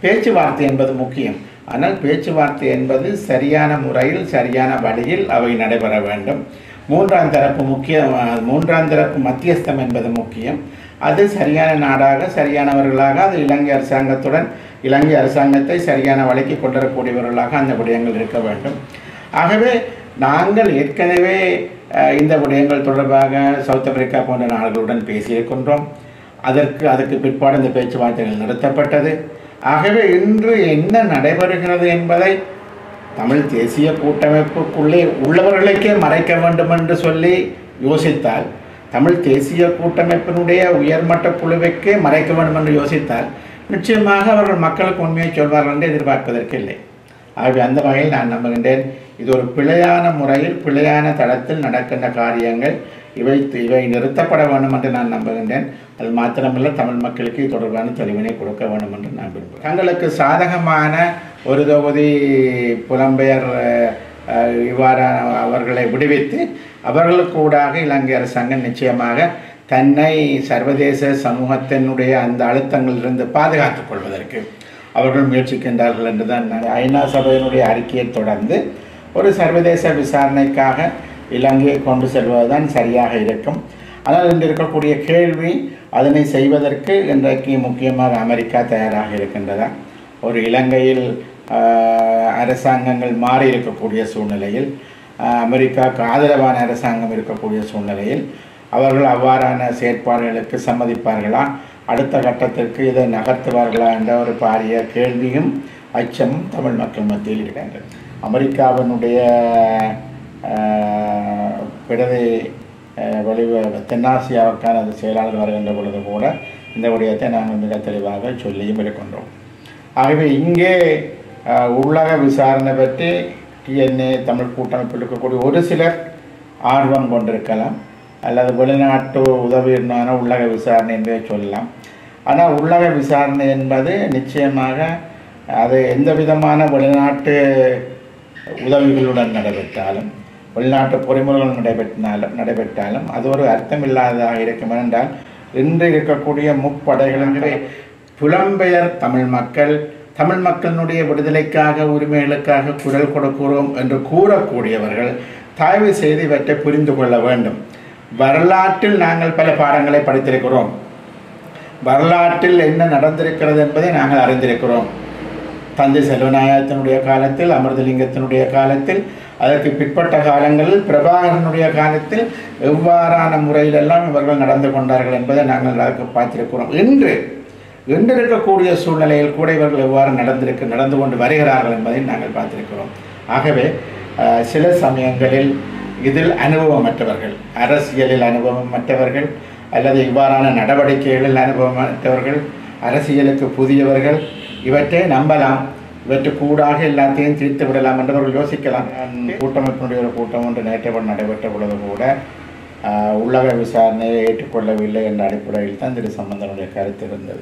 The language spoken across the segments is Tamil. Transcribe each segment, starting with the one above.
பேச்சுவார்த்தை என்பது முக்கியம் ஆனால் பேச்சுவார்த்தை என்பது சரியான முறையில் சரியான வழியில் அவை நடைபெற வேண்டும் மூன்றாம் தரப்பு முக்கிய மூன்றாம் தரப்பு மத்தியஸ்தம் என்பது முக்கியம் அது சரியான நாடாக சரியானவர்களாக அது இலங்கை அரசாங்கத்துடன் இலங்கை அரசாங்கத்தை சரியான வழிக்கு கொண்டு வரக்கூடியவர்களாக அந்த விடயங்கள் இருக்க வேண்டும் ஆகவே நாங்கள் ஏற்கனவே அஹ், இந்த விடயங்கள் தொடர்பாக சவுத் ஆப்பிரிக்கா போன்ற நாடுகளுடன் பேசியிருக்கின்றோம் அதற்கு அதுக்கு பிற்பாடு இந்த பேச்சுவார்த்தைகள் நிறுத்தப்பட்டது ஆகவே இன்று என்ன நடைபெறுகிறது என்பதை தமிழ் தேசிய கூட்டமைப்புக்குள்ளே உள்ளவர்களுக்கே மறைக்க வேண்டும் என்று சொல்லி யோசித்தால் தமிழ் தேசிய கூட்டமைப்பினுடைய உயர்மட்ட குழுவுக்கே மறைக்க வேண்டும் என்று யோசித்தால் நிச்சயமாக அவர்கள் மக்களுக்கு உண்மையை சொல்வார்கள் என்று எதிர்பார்ப்பதற்கு இல்லை ஆகவே அந்த வகையில் நான் நம்புகின்றேன் இது ஒரு பிழையான முறையில் பிழையான தளத்தில் நடக்கின்ற காரியங்கள் இவை இவை நிறுத்தப்பட வேண்டும் என்று நான் நம்புகின்றேன் அது மாத்திரமல்ல தமிழ் மக்களுக்கு இது தொடர்பான தெளிவினை கொடுக்க வேண்டும் என்று நான் விரும்புகிறேன் தங்களுக்கு சாதகமான ஒரு தொகுதி புலம்பெயர் அஹ், இவ்வாறான அவர்களை விடுவித்து அவர்களுக்கு ஊடாக இலங்கை அரசாங்கம் நிச்சயமாக தன்னை சர்வதேச சமூகத்தினுடைய அந்த அழுத்தங்களிலிருந்து பாதுகாத்துக் கொள்வதற்கு அவர்கள் முயற்சிக்கின்றார்கள் என்று தான் நான் ஐநா சபையினுடைய அறிக்கையை தொடர்ந்து ஒரு சர்வதேச விசாரணைக்காக இலங்கையை கொண்டு செல்வதுதான் சரியாக இருக்கும் ஆனால் இன்று இருக்கக்கூடிய கேள்வி அதனை செய்வதற்கு இன்றைக்கு முக்கியமாக அமெரிக்கா தயாராக இருக்கின்றதா ஒரு இலங்கையில் ஆஹ், அரசாங்கங்கள் மாறி இருக்கக்கூடிய சூழ்நிலையில் ஆஹ், அமெரிக்காவுக்கு ஆதரவான அரசாங்கம் இருக்கக்கூடிய சூழ்நிலையில் அவர்கள் அவ்வாறான செயற்பாடுகளுக்கு சம்மதிப்பார்களா அடுத்த கட்டத்திற்கு இதை நகர்த்துவார்களா என்ற ஒரு பாரிய கேள்வியும் அச்சமும் தமிழ் மக்கள் மத்தியில் இருக்கின்றது அமெரிக்காவினுடைய ஆஹ், விடுதி ஆஹ், வெளி தென்னாசியாவுக்கான அது செயலாளர் வருகின்ற பொழுது கூட இந்த விடயத்தை நாங்கள் மிக தெளிவாக சொல்லியும் இருக்கின்றோம் ஆகவே இங்கே ஆஹ், உள்ளக விசாரணை பற்றி டிஎன்ஏ தமிழ் கூட்டமைப்பில் இருக்கக்கூடிய ஒரு சிலர் ஆர்வம் கொண்டிருக்கலாம் அல்லது வெளிநாட்டு உதவியினான உள்ளக விசாரணை என்பதை சொல்லலாம் ஆனால் உள்ளக விசாரணை என்பது நிச்சயமாக அது எந்த விதமான வெளிநாட்டு உதவிகளுடன் நடைபெற்றாலும் வெளிநாட்டு பொறிமுறைகள் நடைபெற்றாலும் நடைபெற்றாலும் அது ஒரு அர்த்தமில்லாததாக இருக்கும் என்றால் இன்று இருக்கக்கூடிய முப்படைகளின் புலம்பெயர் தமிழ் மக்கள் தமிழ் மக்களினுடைய விடுதலைக்காக உரிமைகளுக்காக குரல் கொடுக்கிறோம் என்று கூறக்கூடியவர்கள் தயவு செய்து இவற்றை புரிந்து கொள்ள வேண்டும் வரலாற்றில் நாங்கள் பல பாடங்களை படித்திருக்கிறோம் வரலாற்றில் என்ன நடந்திருக்கிறது என்பதை நாங்கள் அறிந்திருக்கிறோம் தந்தை செல்வநாயகத்தினுடைய காலத்தில் அமிர்தலிங்கத்தினுடைய காலத்தில் அதற்கு பிற்பட்ட காலங்களில் பிரபாகரனுடைய காலத்தில் எவ்வாறான முறையிலெல்லாம் இவர்கள் நடந்து கொண்டார்கள் என்பதை நாங்கள் அதற்கு பார்த்திருக்கிறோம் இன்று இன்று இருக்கக்கூடிய சூழ்நிலையில் கூட இவர்கள் எவ்வாறு நடந்திருக்கு நடந்து கொண்டு வருகிறார்கள் என்பதை நாங்கள் பார்த்திருக்கிறோம் ஆகவே அஹ், சில சமயங்களில் இதில் அனுபவமற்றவர்கள் அரசியலில் அனுபவமற்றவர்கள் அல்லது இவ்வாறான நடவடிக்கைகளில் அனுபவமற்றவர்கள் அரசியலுக்கு புதியவர்கள் இவற்றை நம்பலாம் இவற்று கூடாக எல்லாத்தையும் தீர்த்து விடலாம் என்று அவர்கள் யோசிக்கலாம் கூட்டமைப்பினுடைய ஒரு கூட்டம் ஒன்று நேற்றவன் நடைபெற்ற பொழுது கூட ஆஹ், உள்ளக விசாரணையை ஏற்றுக்கொள்ளவில்லை என்ற அடிப்படையில் தான் திரு சம்பந்தனுடைய கருத்து இருந்தது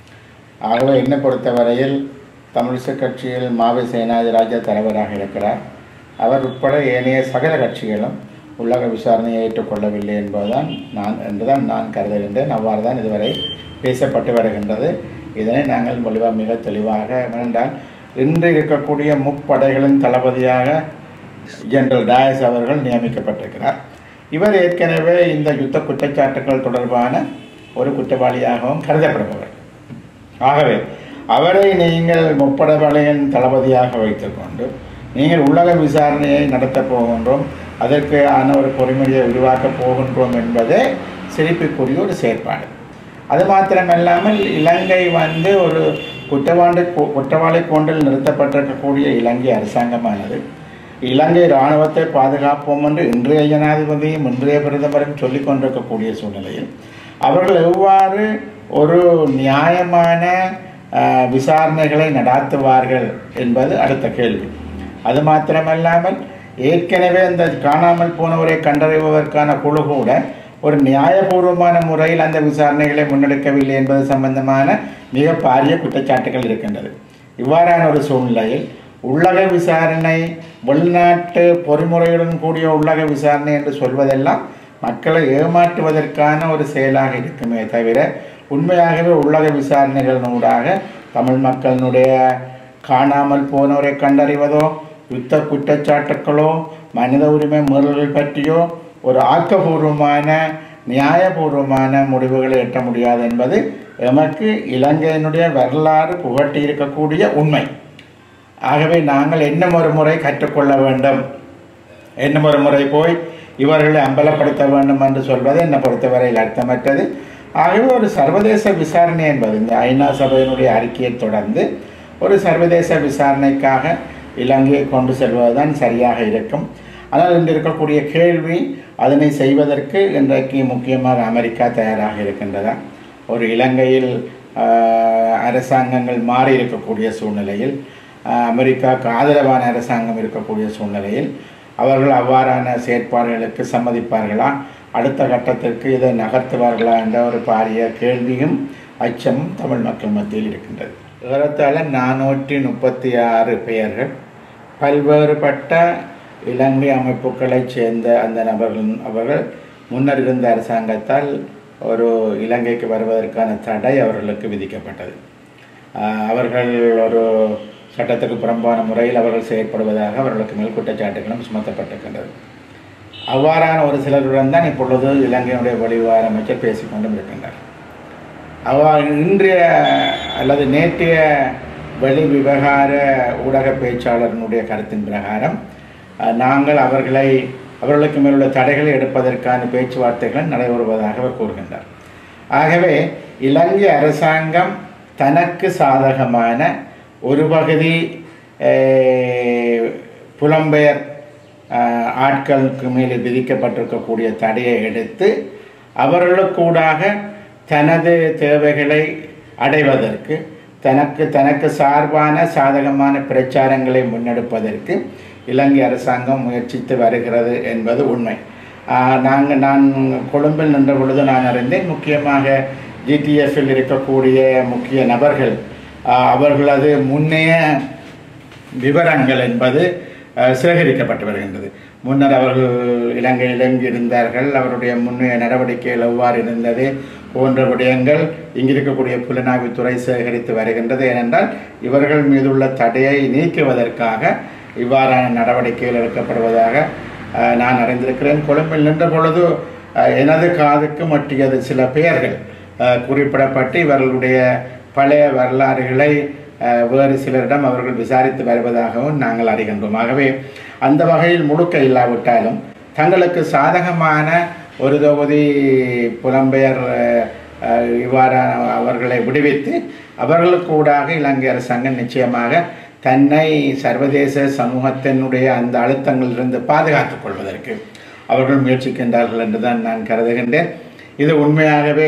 ஆகவே என்னை பொறுத்தவரையில் தமிழிசை கட்சியில் மாவை சேனாதிராஜா தலைவராக இருக்கிறார் அவர் உட்பட ஏனைய சகல கட்சிகளும் உள்ளக விசாரணையை ஏற்றுக்கொள்ளவில்லை என்பதுதான் நான் என்றுதான் நான் கருதுகின்றேன் அவ்வாறு தான் இதுவரை பேசப்பட்டு வருகின்றது இதனை நாங்கள் மொழிவா மிக தெளிவாக என்றால் இன்று இருக்கக்கூடிய முப்படைகளின் தளபதியாக ஜெனரல் டயஸ் அவர்கள் நியமிக்கப்பட்டிருக்கிறார் இவர் ஏற்கனவே இந்த யுத்த குற்றச்சாட்டுகள் தொடர்பான ஒரு குற்றவாளியாகவும் கருதப்படுபவர் ஆகவே அவரை நீங்கள் முப்படவளையின் தளபதியாக வைத்துக்கொண்டு நீங்கள் உள்ளக விசாரணையை நடத்தப் போகின்றோம் அதற்கு ஆன ஒரு பொறிமுறையை உருவாக்கப் போகின்றோம் என்பதே சிரிப்புக்குரிய ஒரு செயற்பாடு அது மாத்திரமல்லாமல் இலங்கை வந்து ஒரு குற்றவாளி குற்றவாளி கூண்டில் நிறுத்தப்பட்டிருக்கக்கூடிய இலங்கை அரசாங்கமானது இலங்கை இராணுவத்தை பாதுகாப்போம் என்று இன்றைய ஜனாதிபதியும் இன்றைய பிரதமரும் சொல்லிக் கொண்டிருக்கக்கூடிய சூழ்நிலையில் அவர்கள் எவ்வாறு ஒரு நியாயமான அஹ், விசாரணைகளை நடாத்துவார்கள் என்பது அடுத்த கேள்வி அது மாத்திரமல்லாமல் ஏற்கனவே அந்த காணாமல் போனவரை கண்டறிவதற்கான குழு கூட ஒரு நியாயபூர்வமான முறையில் அந்த விசாரணைகளை முன்னெடுக்கவில்லை என்பது சம்பந்தமான மிக பாரிய குற்றச்சாட்டுகள் இருக்கின்றது இவ்வாறான ஒரு சூழ்நிலையில் உள்ளக விசாரணை வெளிநாட்டு பொறிமுறையுடன் கூடிய உள்ளக விசாரணை என்று சொல்வதெல்லாம் மக்களை ஏமாற்றுவதற்கான ஒரு செயலாக இருக்குமே தவிர உண்மையாகவே உள்ளக விசாரணைகளினூடாக தமிழ் மக்களினுடைய காணாமல் போனவரை கண்டறிவதோ யுத்த குற்றச்சாட்டுக்களோ மனித உரிமை மீறல்கள் பற்றியோ ஒரு ஆக்கபூர்வமான நியாயபூர்வமான முடிவுகளை எட்ட முடியாது என்பது எமக்கு இலங்கையினுடைய வரலாறு புகட்டி இருக்கக்கூடிய உண்மை ஆகவே நாங்கள் இன்னும் ஒரு முறை கற்றுக்கொள்ள வேண்டும் இன்னும் ஒரு முறை போய் இவர்களை அம்பலப்படுத்த வேண்டும் என்று சொல்வது என்னை பொறுத்தவரையில் அர்த்தமற்றது ஆகவே ஒரு சர்வதேச விசாரணை என்பது இந்த ஐநா சபையினுடைய அறிக்கையை தொடர்ந்து ஒரு சர்வதேச விசாரணைக்காக இலங்கையை கொண்டு செல்வதுதான் சரியாக இருக்கும் ஆனால் இன்று இருக்கக்கூடிய கேள்வி அதனை செய்வதற்கு இன்றைக்கு முக்கியமாக அமெரிக்கா தயாராக இருக்கின்றதா ஒரு இலங்கையில் ஆஹ், அரசாங்கங்கள் மாறி இருக்கக்கூடிய சூழ்நிலையில் ஆஹ், அமெரிக்காவுக்கு ஆதரவான அரசாங்கம் இருக்கக்கூடிய சூழ்நிலையில் அவர்கள் அவ்வாறான செயற்பாடுகளுக்கு சம்மதிப்பார்களா அடுத்த கட்டத்திற்கு இதை நகர்த்துவார்களா என்ற ஒரு பாரிய கேள்வியும் அச்சமும் தமிழ் மக்கள் மத்தியில் இருக்கின்றது ஏறத்தாழ நானூற்றி முப்பத்தி ஆறு பெயர்கள் பல்வேறுபட்ட இலங்கை அமைப்புகளைச் சேர்ந்த அந்த நபர்கள் அவர்கள் முன்னர் இருந்த அரசாங்கத்தால் ஒரு இலங்கைக்கு வருவதற்கான தடை அவர்களுக்கு விதிக்கப்பட்டது ஆஹ் அவர்கள் ஒரு சட்டத்துக்கு புறம்பான முறையில் அவர்கள் செயற்படுவதாக அவர்களுக்கு மேல் குற்றச்சாட்டுகளும் சுமத்தப்பட்டிருக்கின்றது அவ்வாறான ஒரு சிலருடன் தான் இப்பொழுது இலங்கையினுடைய வெளிவார அமைச்சர் பேசிக்கொண்டும் இருக்கின்றார் அவ இன்றைய அல்லது நேற்றைய வெளி விவகார ஊடக பேச்சாளரினுடைய கருத்தின் பிரகாரம் அஹ், நாங்கள் அவர்களை அவர்களுக்கு மேலுள்ள தடைகளை எடுப்பதற்கான பேச்சுவார்த்தைகள் நடைபெறுவதாக அவர் கூறுகின்றார் ஆகவே இலங்கை அரசாங்கம் தனக்கு சாதகமான ஒரு பகுதி அஹ், புலம்பெயர் அஹ், ஆட்களுக்கு மேலே விதிக்கப்பட்டிருக்கக்கூடிய தடையை எடுத்து அவர்களுக்கூடாக தனது தேவைகளை அடைவதற்கு தனக்கு தனக்கு சார்பான சாதகமான பிரச்சாரங்களை முன்னெடுப்பதற்கு இலங்கை அரசாங்கம் முயற்சித்து வருகிறது என்பது உண்மை நாங்கள் நான் கொழும்பில் நின்ற பொழுது நான் அறிந்தேன் முக்கியமாக ஜிடிஎஃப்பில் இருக்கக்கூடிய முக்கிய நபர்கள் ஆஹ், அவர்களது முன்னைய விவரங்கள் என்பது அஹ், சேகரிக்கப்பட்டு வருகின்றது முன்னர் அவர்கள் இலங்கையில் எங்கு இருந்தார்கள் அவருடைய முன்னைய நடவடிக்கைகள் எவ்வாறு இருந்தது போன்ற விடயங்கள் இங்கு இருக்கக்கூடிய புலனாய்வுத்துறை சேகரித்து வருகின்றது ஏனென்றால் இவர்கள் மீதுள்ள தடையை நீக்குவதற்காக இவ்வாறான நடவடிக்கைகள் எடுக்கப்படுவதாக அஹ், நான் அறிந்திருக்கிறேன் கொழும்பில் நின்ற பொழுது அஹ், எனது காதுக்கு மட்டியது சில பெயர்கள் அஹ், குறிப்பிடப்பட்டு இவர்களுடைய பழைய வரலாறுகளை அஹ், வேறு சிலரிடம் அவர்கள் விசாரித்து வருவதாகவும் நாங்கள் அறிகின்றோம் ஆகவே அந்த வகையில் முழுக்க இல்லாவிட்டாலும் தங்களுக்கு சாதகமான ஒரு தொகுதி புலம்பெயர் அஹ், அஹ், இவ்வாறான அவர்களை விடுவித்து அவர்களுக்கூடாக இலங்கை அரசாங்கம் நிச்சயமாக தன்னை சர்வதேச சமூகத்தினுடைய அந்த அழுத்தங்களிலிருந்து பாதுகாத்துக் கொள்வதற்கு அவர்கள் முயற்சிக்கின்றார்கள் என்று தான் நான் கருதுகின்றேன் இது உண்மையாகவே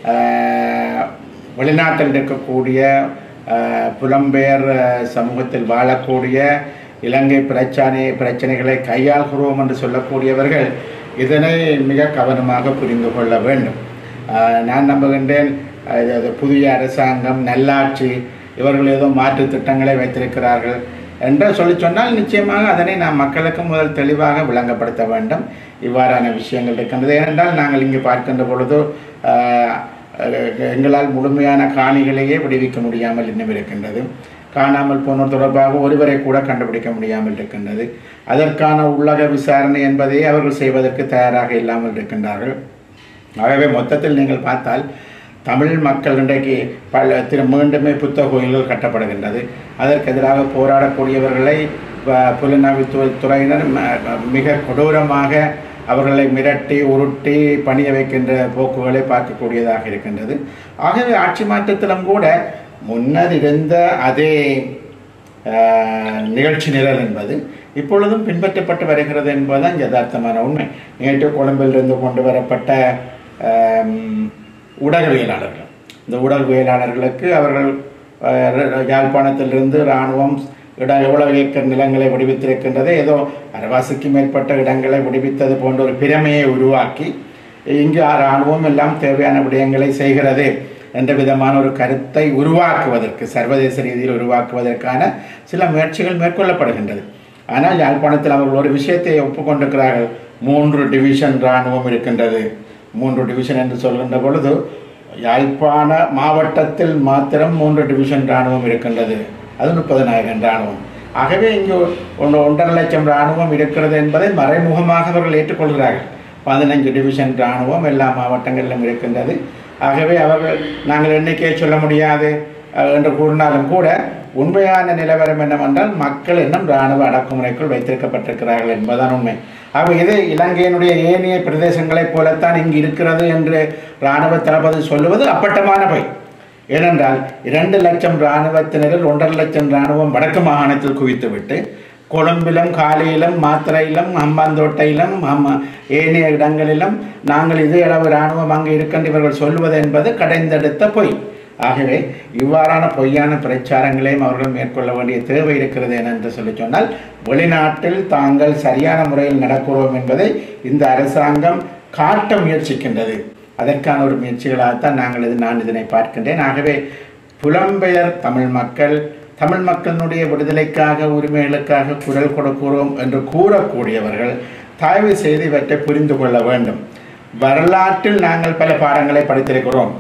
அஹ், வெளிநாட்டில் இருக்கக்கூடிய அஹ், புலம்பெயர் அஹ், சமூகத்தில் வாழக்கூடிய இலங்கை பிரச்சனை பிரச்சனைகளை கையாள்கிறோம் என்று சொல்லக்கூடியவர்கள் இதனை மிக கவனமாக புரிந்து கொள்ள வேண்டும் அஹ், நான் நம்புகின்றேன் அஹ், இது- இது புதிய அரசாங்கம் நல்லாட்சி இவர்கள் ஏதோ மாற்று திட்டங்களை வைத்திருக்கிறார்கள் என்று சொல்லி சொன்னால் நிச்சயமாக அதனை நாம் மக்களுக்கு முதல் தெளிவாக விளங்கப்படுத்த வேண்டும் இவ்வாறான விஷயங்கள் இருக்கின்றது ஏனென்றால் நாங்கள் இங்கு பார்க்கின்ற பொழுது ஆஹ், எங்களால் முழுமையான காணிகளையே விடுவிக்க முடியாமல் இன்னும் இருக்கின்றது காணாமல் போனோர் தொடர்பாக ஒருவரை கூட கண்டுபிடிக்க முடியாமல் இருக்கின்றது அதற்கான உள்ளக விசாரணை என்பதை அவர்கள் செய்வதற்கு தயாராக இல்லாமல் இருக்கின்றார்கள் ஆகவே மொத்தத்தில் நீங்கள் பார்த்தால் தமிழ் மக்கள் இன்றைக்கு பல திரு மீண்டுமே புத்த கோயில்கள் கட்டப்படுகின்றது அதற்கு எதிராக போராடக்கூடியவர்களை ப- புலனாய்வுத்துறை துறையினர் ம- ம- மிக கொடூரமாக அவர்களை மிரட்டி உருட்டி பணிய வைக்கின்ற போக்குகளை பார்க்கக்கூடியதாக இருக்கின்றது ஆகவே ஆட்சி மாற்றத்திலும் கூட முன்னர் இருந்த அதே ஆஹ், நிகழ்ச்சி நிரல் என்பது இப்பொழுதும் பின்பற்றப்பட்டு வருகிறது என்பதுதான் யதார்த்தமான உண்மை நேற்று கொழும்பிலிருந்து கொண்டு வரப்பட்ட ஆம், ஊடகவியலாளர்கள் இந்த ஊடகவியலாளர்களுக்கு அவர்கள் ஆஹ், ர- யாழ்ப்பாணத்திலிருந்து இராணுவம் இட எவ்வளவு ஏக்கர் நிலங்களை விடுவித்திருக்கின்றது ஏதோ அரவாசிக்கு மேற்பட்ட இடங்களை விடுவித்தது போன்ற ஒரு பிரமையை உருவாக்கி இங்கு இராணுவம் எல்லாம் தேவையான விடயங்களை செய்கிறது என்ற விதமான ஒரு கருத்தை உருவாக்குவதற்கு சர்வதேச ரீதியில் உருவாக்குவதற்கான சில முயற்சிகள் மேற்கொள்ளப்படுகின்றது ஆனால் யாழ்ப்பாணத்தில் அவர்கள் ஒரு விஷயத்தை ஒப்புக்கொண்டிருக்கிறார்கள் மூன்று டிவிஷன் இராணுவம் இருக்கின்றது மூன்று டிவிஷன் என்று சொல்கின்ற பொழுது யாழ்ப்பாண மாவட்டத்தில் மாத்திரம் மூன்று டிவிஷன் இராணுவம் இருக்கின்றது அது முப்பதனாயிரம் இராணுவம் ஆகவே இங்கு ஒன்று ஒன்றரை லட்சம் இராணுவம் இருக்கிறது என்பதை மறைமுகமாக அவர்கள் ஏற்றுக்கொள்கிறார்கள் பதினஞ்சு டிவிஷன் இராணுவம் எல்லா மாவட்டங்களிலும் இருக்கின்றது ஆகவே அவர்கள் நாங்கள் எண்ணிக்கையை சொல்ல முடியாது அஹ், என்று கூறினாலும் கூட உண்மையான நிலவரம் என்னவென்றால் மக்கள் இன்னும் இராணுவ அடக்குமுறைக்குள் வைத்திருக்கப்பட்டிருக்கிறார்கள் என்பதுதான் உண்மை ஆகவே இது இலங்கையினுடைய ஏனைய பிரதேசங்களைப் போலத்தான் இங்கு இருக்கிறது என்று இராணுவ தளபதி சொல்லுவது அப்பட்டமான பொய் ஏனென்றால் இரண்டு லட்சம் இராணுவத்தினரில் ஒன்றரை லட்சம் இராணுவம் வடக்கு மாகாணத்தில் குவித்துவிட்டு கொழும்பிலும் காலியிலும் மாத்திரையிலும் ஹம்பாந்தோட்டையிலும் ஹம்ம ஏனைய இடங்களிலும் நாங்கள் இதே அளவு இராணுவம் அங்கு இருக்கின்ற இவர்கள் சொல்லுவது என்பது கடைந்தெடுத்த பொய் ஆகவே இவ்வாறான பொய்யான பிரச்சாரங்களையும் அவர்கள் மேற்கொள்ள வேண்டிய தேவை இருக்கிறது என்று சொல்லி சொன்னால் வெளிநாட்டில் தாங்கள் சரியான முறையில் நடக்கிறோம் என்பதை இந்த அரசாங்கம் காட்ட முயற்சிக்கின்றது அதற்கான ஒரு முயற்சிகளாகத்தான் நாங்கள் இது நான் இதனை பார்க்கின்றேன் ஆகவே புலம்பெயர் தமிழ் மக்கள் தமிழ் மக்களினுடைய விடுதலைக்காக உரிமைகளுக்காக குரல் கொடுக்கிறோம் என்று கூறக்கூடியவர்கள் தயவு செய்து இவற்றை புரிந்து கொள்ள வேண்டும் வரலாற்றில் நாங்கள் பல பாடங்களை படித்திருக்கிறோம்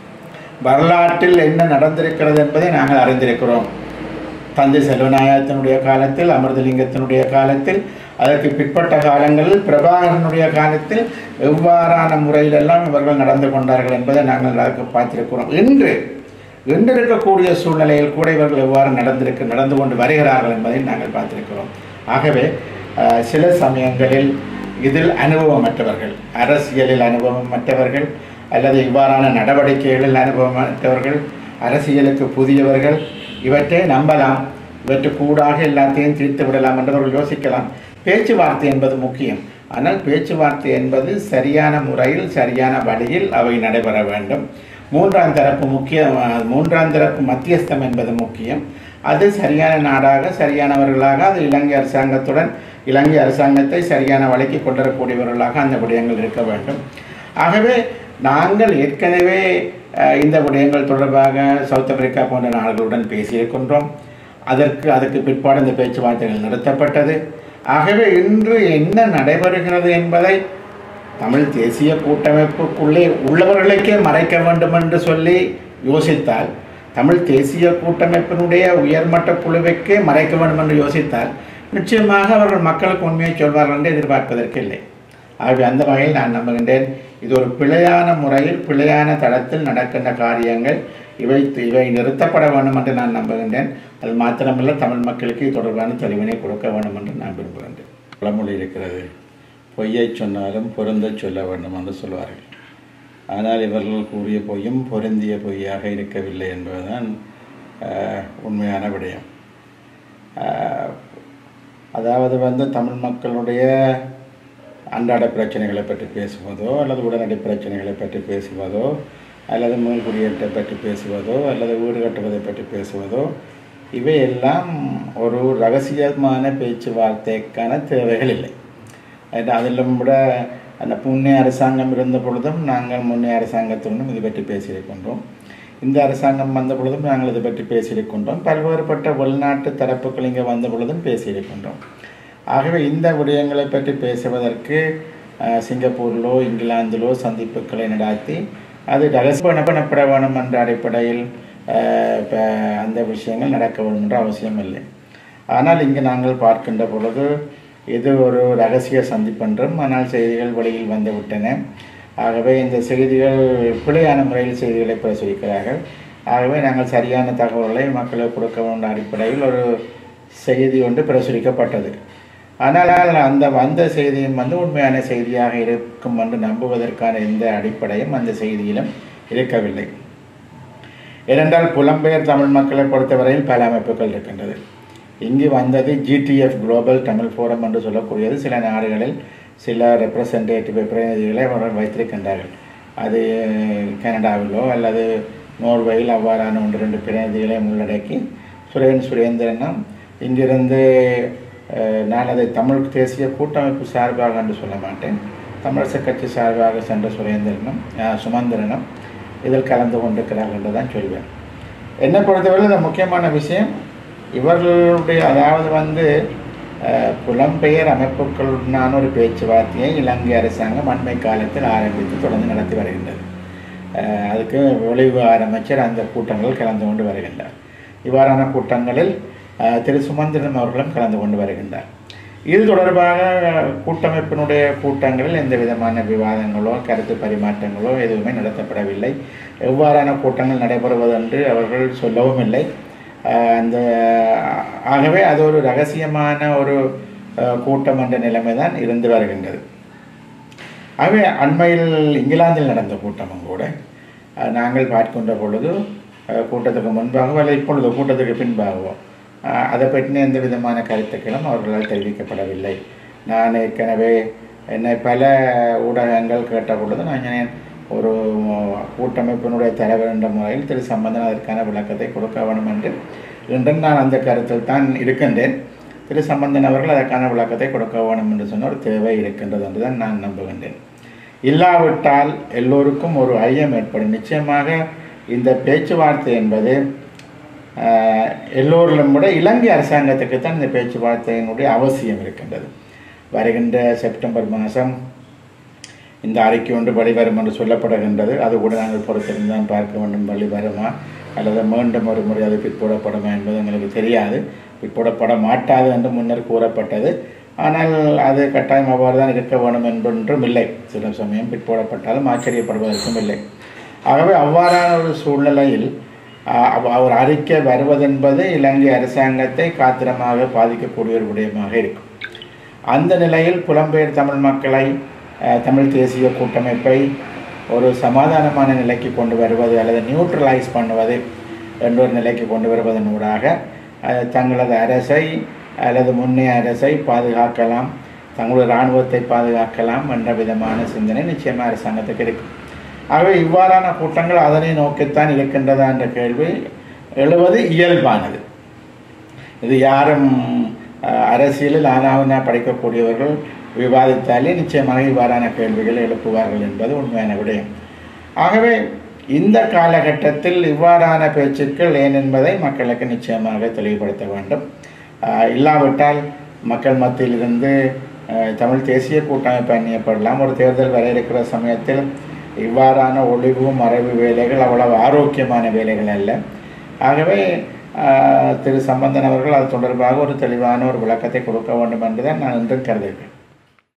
வரலாற்றில் என்ன நடந்திருக்கிறது என்பதை நாங்கள் அறிந்திருக்கிறோம் தந்தை செல்வநாயகத்தினுடைய காலத்தில் அமிர்தலிங்கத்தினுடைய காலத்தில் அதற்கு பிற்பட்ட காலங்களில் பிரபாகரனுடைய காலத்தில் எவ்வாறான முறையிலெல்லாம் இவர்கள் நடந்து கொண்டார்கள் என்பதை நாங்கள் எல்லாருக்கும் பார்த்திருக்கிறோம் இன்று இன்று இருக்கக்கூடிய சூழ்நிலையில் கூட இவர்கள் எவ்வாறு நடந்திருக்கு நடந்து கொண்டு வருகிறார்கள் என்பதை நாங்கள் பார்த்திருக்கிறோம் ஆகவே அஹ், சில சமயங்களில் இதில் அனுபவமற்றவர்கள் அரசியலில் அனுபவமற்றவர்கள் அல்லது இவ்வாறான நடவடிக்கைகளில் அனுபவமற்றவர்கள் அரசியலுக்கு புதியவர்கள் இவற்றை நம்பலாம் இவற்றுக்கூடாக எல்லாத்தையும் தீர்த்து விடலாம் என்றவர்கள் யோசிக்கலாம் பேச்சுவார்த்தை என்பது முக்கியம் ஆனால் பேச்சுவார்த்தை என்பது சரியான முறையில் சரியான வழியில் அவை நடைபெற வேண்டும் மூன்றாம் தரப்பு முக்கிய மூன்றாம் தரப்பு மத்தியஸ்தம் என்பது முக்கியம் அது சரியான நாடாக சரியானவர்களாக அது இலங்கை அரசாங்கத்துடன் இலங்கை அரசாங்கத்தை சரியான வழிக்கு கொண்டு வரக்கூடியவர்களாக அந்த விடயங்கள் இருக்க வேண்டும் ஆகவே நாங்கள் ஏற்கனவே அஹ், இந்த விடயங்கள் தொடர்பாக சவுத் ஆப்பிரிக்கா போன்ற நாடுகளுடன் பேசியிருக்கின்றோம் அதற்கு அதற்கு பிற்பாடு இந்த பேச்சுவார்த்தைகள் நிறுத்தப்பட்டது ஆகவே இன்று என்ன நடைபெறுகிறது என்பதை தமிழ் தேசிய கூட்டமைப்புக்குள்ளே உள்ளவர்களுக்கே மறைக்க வேண்டும் என்று சொல்லி யோசித்தால் தமிழ் தேசிய கூட்டமைப்பினுடைய உயர்மட்ட குழுவைக்கே மறைக்க வேண்டும் என்று யோசித்தால் நிச்சயமாக அவர்கள் மக்களுக்கு உண்மையை சொல்வார்கள் என்று எதிர்பார்ப்பதற்கு இல்லை ஆகவே அந்த வகையில் நான் நம்புகின்றேன் இது ஒரு பிழையான முறையில் பிழையான தளத்தில் நடக்கின்ற காரியங்கள் இவை இவை நிறுத்தப்பட வேண்டும் என்று நான் நம்புகின்றேன் அது மாத்திரமல்ல தமிழ் மக்களுக்கு இது தொடர்பான தெளிவினை கொடுக்க வேண்டும் என்று நான் விரும்புகின்றேன் பழமொழி இருக்கிறது பொய்யை சொன்னாலும் பொருந்தச் சொல்ல வேண்டும் என்று சொல்வார்கள் ஆனால் இவர்கள் கூறிய பொய்யும் பொருந்திய பொய்யாக இருக்கவில்லை என்பதுதான் ஆஹ், உண்மையான விடயம் ஆஹ், அதாவது வந்து தமிழ் மக்களுடைய அன்றாட பிரச்சனைகளை பற்றி பேசுவதோ அல்லது உடனடி பிரச்சனைகளை பற்றி பேசுவதோ அல்லது மீள்குடியேற்றத்தை பற்றி பேசுவதோ அல்லது வீடு கட்டுவதை பற்றி பேசுவதோ இவையெல்லாம் ஒரு ரகசியமான பேச்சுவார்த்தைக்கான தேவைகள் இல்லை அது அதிலும் விட அந்த முன்னே அரசாங்கம் இருந்த பொழுதும் நாங்கள் முன்னே அரசாங்கத்துடனும் இது பற்றி பேசியிருக்கின்றோம் இந்த அரசாங்கம் வந்த பொழுதும் நாங்கள் இதை பற்றி பேசியிருக்கின்றோம் பல்வேறுபட்ட வெளிநாட்டு தரப்புகள் இங்கே வந்த பொழுதும் பேசியிருக்கின்றோம் ஆகவே இந்த விடயங்களை பற்றி பேசுவதற்கு அஹ், சிங்கப்பூரிலோ இங்கிலாந்திலோ சந்திப்புகளை நடாத்தி அது ரகசியப்பட வேணும் என்ற அடிப்படையில் அஹ், இப்ப அந்த விஷயங்கள் நடக்க வேண்டும் என்ற அவசியம் இல்லை ஆனால் இங்கு நாங்கள் பார்க்கின்ற பொழுது இது ஒரு ரகசிய சந்திப்பென்றும் ஆனால் செய்திகள் வெளியில் வந்து விட்டன ஆகவே இந்த செய்திகள் பிழையான முறையில் செய்திகளை பிரசுரிக்கிறார்கள் ஆகவே நாங்கள் சரியான தகவல்களை மக்களுக்கு கொடுக்க வேண்டிய அடிப்படையில் ஒரு செய்தி ஒன்று பிரசுரிக்கப்பட்டது ஆனால் அந்த வந்த செய்தியும் வந்து உண்மையான செய்தியாக இருக்கும் என்று நம்புவதற்கான எந்த அடிப்படையும் அந்த செய்தியிலும் இருக்கவில்லை ஏனென்றால் புலம்பெயர் தமிழ் மக்களை பொறுத்தவரையில் பல அமைப்புகள் இருக்கின்றது இங்கு வந்தது ஜிடிஎஃப் குளோபல் தமிழ் ஃபோரம் என்று சொல்லக்கூடியது சில நாடுகளில் சில ரெப்ரசன்டேட்டிவ் பிரதிநிதிகளை அவர்கள் வைத்திருக்கின்றார்கள் அது கனடாவிலோ அல்லது நோர்வேயில் அவ்வாறான ஒன்று ரெண்டு பிரதிநிதிகளை உள்ளடக்கி சுரேன் சுரேந்திரனும் இங்கிருந்து அஹ், நான் அதை தமிழ் தேசிய கூட்டமைப்பு சார்பாக என்று சொல்ல மாட்டேன் தமிழரசு கட்சி சார்பாக சென்ற சுரேந்திரனும் அஹ், சுமந்திரனும் இதில் கலந்து கொண்டிருக்கிறார்கள் என்று தான் சொல்வேன் என்னை பொறுத்தவரை இந்த முக்கியமான விஷயம் இவர்களுடைய அதாவது வந்து அஹ், புலம்பெயர் அமைப்புகளுடனான ஒரு பேச்சுவார்த்தையை இலங்கை அரசாங்கம் அண்மை காலத்தில் ஆரம்பித்து தொடர்ந்து நடத்தி வருகின்றது அஹ், அதுக்கு வெளிவிவகார அமைச்சர் அந்த கூட்டங்களில் கலந்து கொண்டு வருகின்றார் இவ்வாறான கூட்டங்களில் அஹ், திரு சுமந்திரன் அவர்களும் கலந்து கொண்டு வருகின்றார் இது தொடர்பாக கூட்டமைப்பினுடைய கூட்டங்களில் எந்த விதமான விவாதங்களோ கருத்து பரிமாற்றங்களோ எதுவுமே நடத்தப்படவில்லை எவ்வாறான கூட்டங்கள் நடைபெறுவதென்று அவர்கள் சொல்லவும் இல்லை அஹ் அந்த ஆகவே அது ஒரு ரகசியமான ஒரு அஹ், கூட்டம் என்ற நிலைமை தான் இருந்து வருகின்றது ஆகவே அண்மையில் இங்கிலாந்தில் நடந்த கூட்டமும் கூட அஹ், நாங்கள் பார்க்கின்ற பொழுது அஹ், கூட்டத்துக்கு முன்பாகவோ அல்லது இப்பொழுது கூட்டத்துக்கு பின்பாகவோ அஹ், அதை பற்றின எந்த விதமான கருத்துக்களும் அவர்களால் தெரிவிக்கப்படவில்லை நான் ஏற்கனவே என்னை பல ஊடகங்கள் கேட்ட பொழுது நான் சொன்னேன், ஒரு கூட்டமைப்பினுடைய தலைவர் என்ற முறையில் திரு சம்பந்தன் அதற்கான விளக்கத்தை கொடுக்க வேண்டும் என்று இன்று நான் அந்த கருத்தில் தான் இருக்கின்றேன் திரு சம்பந்தன் அவர்கள் அதற்கான விளக்கத்தை கொடுக்க வேண்டும் என்று சொன்ன ஒரு தேவை இருக்கின்றது என்று தான் நான் நம்புகின்றேன் இல்லாவிட்டால் எல்லோருக்கும் ஒரு ஐயம் ஏற்படும் நிச்சயமாக இந்த பேச்சுவார்த்தை என்பது ஆஹ், எல்லோரிலும் விட இலங்கை அரசாங்கத்துக்கு தான் இந்த பேச்சுவார்த்தையினுடைய அவசியம் இருக்கின்றது வருகின்ற செப்டம்பர் மாதம் இந்த அறிக்கை ஒன்று வெளிவரும் என்று சொல்லப்படுகின்றது அது கூட நாங்கள் பொறுத்திருந்து தான் பார்க்க வேண்டும் வெளிவருமா அல்லது மீண்டும் ஒரு முறை அது பிற்போடப்படுமா என்பது எங்களுக்கு தெரியாது பிற்போடப்பட மாட்டாது என்று முன்னர் கூறப்பட்டது ஆனால் அது கட்டாயம் அவ்வாறு தான் இருக்க வேண்டும் என்பொன்றும் இல்லை சில சமயம் பிற்போடப்பட்டாலும் ஆச்சரியப்படுவதற்கும் இல்லை ஆகவே அவ்வாறான ஒரு சூழ்நிலையில் ஆஹ், அவ- ஒரு அறிக்கை வருவதென்பது இலங்கை அரசாங்கத்தை காத்திரமாக பாதிக்கக்கூடிய ஒரு விடயமாக இருக்கும் அந்த நிலையில் புலம்பெயர் தமிழ் மக்களை அஹ், தமிழ் தேசிய கூட்டமைப்பை ஒரு சமாதானமான நிலைக்கு கொண்டு வருவது அல்லது நியூட்ரலைஸ் பண்ணுவது என்ற ஒரு நிலைக்கு கொண்டு வருவதன் ஊடாக அஹ், தங்களது அரசை அல்லது முன்னைய அரசை பாதுகாக்கலாம் தங்களது இராணுவத்தை பாதுகாக்கலாம் என்ற விதமான சிந்தனை நிச்சயமாக அரசாங்கத்துக்கு இருக்கும் ஆகவே இவ்வாறான கூட்டங்கள் அதனை நோக்கித்தான் இருக்கின்றதா என்ற கேள்வி எழுவது இயல்பானது இது யாரும் அஹ், அரசியலில் ஆனாவனா படிக்கக்கூடியவர்கள் விவாதித்தாலே நிச்சயமாக இவ்வாறான கேள்விகளை எழுப்புவார்கள் என்பது உண்மையான விடயம் ஆகவே இந்த காலகட்டத்தில் இவ்வாறான பேச்சுக்கள் ஏன் என்பதை மக்களுக்கு நிச்சயமாக தெளிவுபடுத்த வேண்டும் அஹ், இல்லாவிட்டால் மக்கள் மத்தியிலிருந்து அஹ், தமிழ் தேசிய கூட்டமைப்பு அந்நியப்படலாம் ஒரு தேர்தல் வர இருக்கிற சமயத்தில் இவ்வாறான ஒளிவு மறைவு வேலைகள் அவ்வளவு ஆரோக்கியமான வேலைகள் அல்ல ஆகவே ஆஹ், திரு சம்பந்தன் அவர்கள் அது தொடர்பாக ஒரு தெளிவான ஒரு விளக்கத்தை கொடுக்க வேண்டும் என்றுதான் நான் இன்றும் கருதுகிறேன்